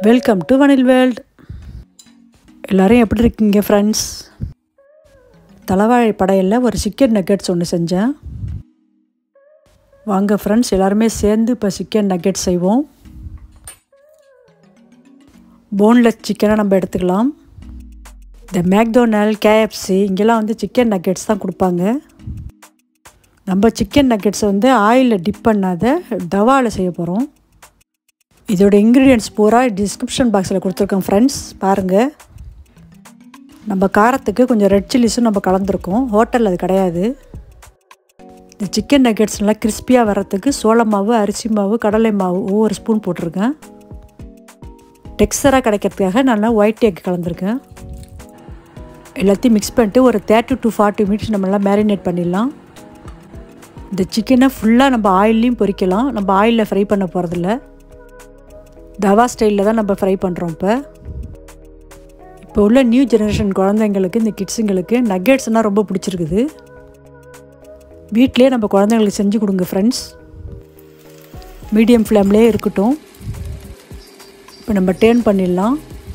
welcome to வனில் world எல்லோரும் எப்படி இருக்கீங்க ஃப்ரெண்ட்ஸ் தலைவாழை படையில் ஒரு சிக்கன் நக்கெட்ஸ் ஒன்று செஞ்சேன் வாங்க ஃப்ரெண்ட்ஸ் எல்லாருமே சேர்ந்து இப்போ சிக்கன் நக்கெட் செய்வோம் போன்லெஸ் சிக்கனை நம்ம எடுத்துக்கலாம் இந்த மேக்டோனல் கேஎஃப்சி இங்கெல்லாம் வந்து சிக்கன் நக்கெட்ஸ் தான் கொடுப்பாங்க நம்ம சிக்கன் நக்கெட்ஸை வந்து ஆயிலில் டிப் பண்ணாத தவாவில் செய்ய போகிறோம் இதோட இன்க்ரீடியன்ட்ஸ் பூரா டிஸ்கிரிப்ஷன் பாக்ஸில் கொடுத்துருக்கோம் ஃப்ரெண்ட்ஸ் பாருங்கள் நம்ம காரத்துக்கு கொஞ்சம் ரெட் சில்லிஸும் நம்ம கலந்துருக்கோம் ஹோட்டலில் அது கிடையாது இந்த சிக்கன் நக்கெட்ஸ் நல்லா கிறிஸ்பியாக வர்றதுக்கு சோள மாவு அரிசி மாவு கடலை மாவு ஒவ்வொரு ஸ்பூன் போட்டிருக்கேன் டெக்ஸ்டராக கிடைக்கிறதுக்காக நல்லா ஒயிட் எக் கலந்துருக்கேன் எல்லாத்தையும் மிக்ஸ் பண்ணிட்டு ஒரு தேர்ட்டி டு ஃபார்ட்டி மினிட்ஸ் நம்மளாம் மேரினேட் பண்ணிடலாம் இந்த சிக்கனை ஃபுல்லாக நம்ம ஆயிலையும் பொரிக்கலாம் நம்ம ஆயிலில் ஃப்ரை பண்ண போகிறதில்ல தவா ஸ்டைலில் தான் நம்ம ஃப்ரை பண்ணுறோம் இப்போ இப்போ உள்ள நியூ ஜெனரேஷன் குழந்தைங்களுக்கு இந்த கிட்ஸுங்களுக்கு நக்கெட்ஸ்னால் ரொம்ப பிடிச்சிருக்குது வீட்டிலே நம்ம குழந்தைங்களுக்கு செஞ்சு கொடுங்க ஃப்ரெண்ட்ஸ் மீடியம் ஃப்ளேம்லேயே இருக்கட்டும் இப்போ நம்ம டேர்ன் பண்ணிடலாம்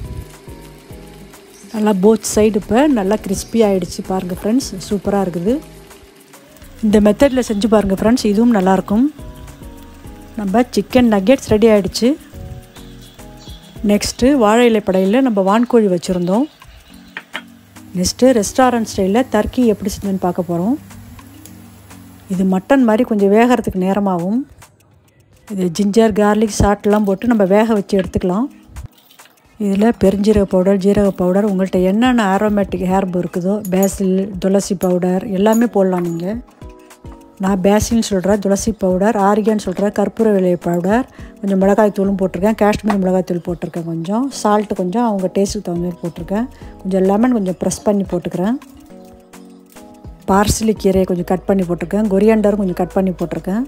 நல்லா போத் சைடு இப்போ நல்லா கிறிஸ்பி ஆகிடுச்சு பாருங்கள் ஃப்ரெண்ட்ஸ் சூப்பராக இருக்குது இந்த மெத்தடில் செஞ்சு பாருங்கள் ஃப்ரெண்ட்ஸ் இதுவும் நல்லாயிருக்கும் நம்ம சிக்கன் நக்கெட்ஸ் ரெடி ஆகிடுச்சு நெக்ஸ்ட்டு வாழை இலை படையில் நம்ம வான்கோழி வச்சுருந்தோம் நெக்ஸ்ட்டு ரெஸ்டாரண்ட் ஸ்டைலில் தர்க்கி எப்படி செஞ்சுன்னு பார்க்க போகிறோம் இது மட்டன் மாதிரி கொஞ்சம் வேகிறதுக்கு நேரமாகும் இது ஜிஞ்சர் கார்லிக் சாட்லாம் போட்டு நம்ம வேக வச்சு எடுத்துக்கலாம் இதில் பெருஞ்சீரக பவுடர் ஜீரக பவுடர் உங்கள்கிட்ட என்னென்ன ஆரோமேட்டிக் ஹேர்பு இருக்குதோ பேசில் துளசி பவுடர் எல்லாமே போடலாம் நீங்கள் நான் பேசில்னு சொல்கிறேன் துளசி பவுடர் ஆரிகான்னு சொல்கிறேன் கற்பூர விலை பவுடர் கொஞ்சம் மிளகாய் தூளும் போட்டிருக்கேன் காஷ்மீர் மிளகாய் தூள் போட்டிருக்கேன் கொஞ்சம் சால்ட்டு கொஞ்சம் அவங்க டேஸ்ட்டுக்கு தகுந்த மாதிரி போட்டிருக்கேன் கொஞ்சம் லெமன் கொஞ்சம் ப்ரெஸ் பண்ணி போட்டுக்கிறேன் பார்சலி கீரையை கொஞ்சம் கட் பண்ணி போட்டிருக்கேன் கொரியாண்டரும் கொஞ்சம் கட் பண்ணி போட்டிருக்கேன்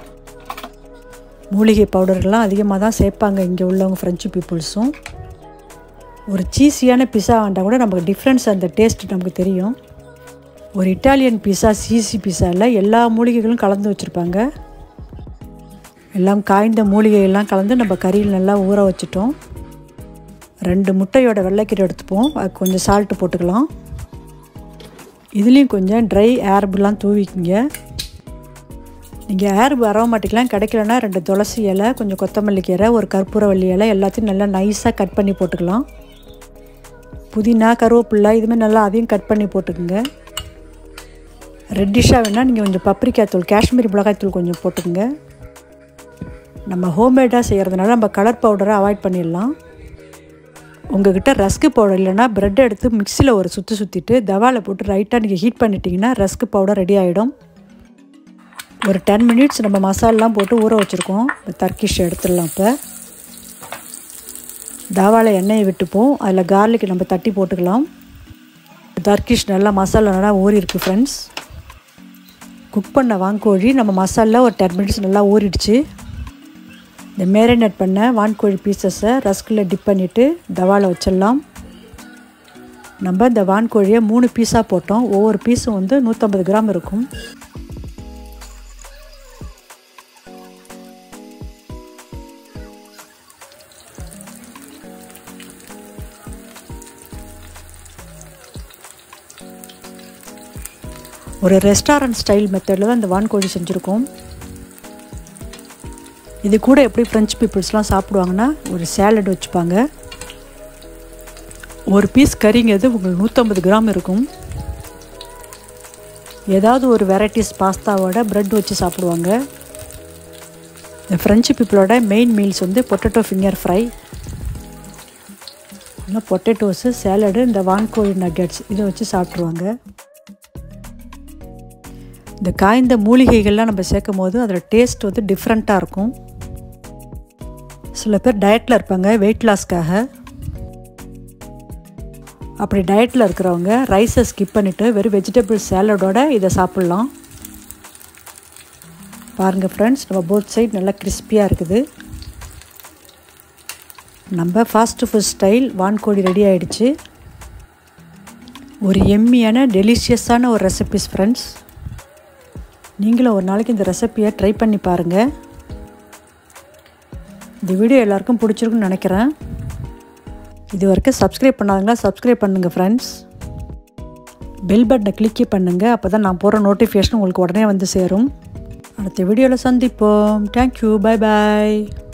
மூலிகை பவுடர்லாம் அதிகமாக தான் சேர்ப்பாங்க இங்கே உள்ளவங்க ஃப்ரெஞ்சு பீப்புள்ஸும் ஒரு சீஸியான பிஸா வேண்டாம் கூட நமக்கு டிஃப்ரென்ஸ் அந்த டேஸ்ட் நமக்கு தெரியும் ஒரு இட்டாலியன் பீஸா சீசி பீஸாவில் எல்லா மூலிகைகளும் கலந்து வச்சுருப்பாங்க எல்லாம் காய்ந்த மூலிகையெல்லாம் கலந்து நம்ம கறியில் நல்லா ஊற வச்சுட்டோம் ரெண்டு முட்டையோட வெள்ளைக்கீரை எடுத்துப்போம் அது கொஞ்சம் சால்ட்டு போட்டுக்கலாம் இதுலேயும் கொஞ்சம் ட்ரை ஏர்புலாம் தூவிக்கிங்க நீங்கள் ஏர்பு அரோமாட்டிக்லாம் கிடைக்கலன்னா ரெண்டு துளசி இலை கொஞ்சம் கொத்தமல்லி கீரை ஒரு கற்பூரவள்ளி இலை எல்லாத்தையும் நல்லா நைஸாக கட் பண்ணி போட்டுக்கலாம் புதினா கருவேப்பில்லை இதுமாதிரி நல்லா அதையும் கட் பண்ணி போட்டுக்குங்க ரெட்டிஷாக வேணால் நீங்கள் கொஞ்சம் பப்ரிக்கா தூள் காஷ்மீரி மிளகாய் தூள் கொஞ்சம் போட்டுக்கோங்க நம்ம ஹோம்மேடாக செய்கிறதுனால நம்ம கலர் பவுடரை அவாய்ட் பண்ணிடலாம் உங்கள்கிட்ட ரஸ்க்கு பவுடர் இல்லைனா ப்ரெட் எடுத்து மிக்சியில் ஒரு சுற்றி சுற்றிட்டு தவாவில் போட்டு ரைட்டாக நீங்கள் ஹீட் பண்ணிட்டீங்கன்னா ரஸ்க்கு பவுடர் ரெடி ஆகிடும் ஒரு டென் மினிட்ஸ் நம்ம மசாலெலாம் போட்டு ஊற வச்சுருக்கோம் இப்போ தர்க்கிஷ் எடுத்துடலாம் இப்போ தாவாவில் எண்ணெயை விட்டுப்போம் அதில் கார்லிக் நம்ம தட்டி போட்டுக்கலாம் தர்க்கிஷ் நல்லா மசாலா நல்லா ஊறி இருக்குது ஃப்ரெண்ட்ஸ் குக் பண்ண வான்கோழி நம்ம மசாலா ஒரு டென் மினிட்ஸ் நல்லா ஊறிடுச்சு இந்த மேரினேட் பண்ண வான்கோழி பீசஸை ரஸ்கில் டிப் பண்ணிவிட்டு தவாவில் வச்சிடலாம் நம்ம இந்த வான்கோழியை மூணு பீஸாக போட்டோம் ஒவ்வொரு பீஸும் வந்து நூற்றம்பது கிராம் இருக்கும் ஒரு ரெஸ்டாரண்ட் ஸ்டைல் மெத்தடில் தான் இந்த வான்கோழி செஞ்சுருக்கோம் இது கூட எப்படி ஃப்ரெஞ்ச் பீப்புள்ஸ்லாம் சாப்பிடுவாங்கன்னா ஒரு சேலட் வச்சுப்பாங்க ஒரு பீஸ் கறிங்கிறது உங்களுக்கு நூற்றம்பது கிராம் இருக்கும் ஏதாவது ஒரு வெரைட்டிஸ் பாஸ்தாவோட ப்ரெட் வச்சு சாப்பிடுவாங்க இந்த ஃப்ரெஞ்சு பீப்புளோட மெயின் மீல்ஸ் வந்து பொட்டேட்டோ ஃபிங்கர் ஃப்ரை இல்லை பொட்டேட்டோஸு சேலடு இந்த வான்கோழி நக்கெட்ஸ் இதை வச்சு சாப்பிட்ருவாங்க இந்த காய்ந்த மூலிகைகள்லாம் நம்ம சேர்க்கும் போது அதோட டேஸ்ட் வந்து டிஃப்ரெண்ட்டாக இருக்கும் சில பேர் டயட்டில் இருப்பாங்க வெயிட் லாஸ்க்காக அப்படி டயட்டில் இருக்கிறவங்க ரைஸை ஸ்கிப் பண்ணிவிட்டு வெறும் வெஜிடபிள் சேலடோட இதை சாப்பிட்லாம் பாருங்கள் ஃப்ரெண்ட்ஸ் நம்ம போத் சைட் நல்லா கிறிஸ்பியாக இருக்குது நம்ம ஃபாஸ்ட் ஃபுட் ஸ்டைல் வான்கோழி ரெடி ஆகிடுச்சு ஒரு எம்மியான டெலிஷியஸான ஒரு ரெசிபிஸ் ஃப்ரெண்ட்ஸ் நீங்களும் ஒரு நாளைக்கு இந்த ரெசிப்பியை ட்ரை பண்ணி பாருங்கள் இந்த வீடியோ எல்லாருக்கும் பிடிச்சிருக்குன்னு நினைக்கிறேன் இது வரைக்கும் சப்ஸ்கிரைப் பண்ணாதங்களா சப்ஸ்கிரைப் பண்ணுங்கள் ஃப்ரெண்ட்ஸ் பெல் பட்டனை கிளிக் பண்ணுங்கள் அப்போ தான் நான் போகிற நோட்டிஃபிகேஷன் உங்களுக்கு உடனே வந்து சேரும் அடுத்த வீடியோவில் சந்திப்போம் தேங்க்யூ பை பாய்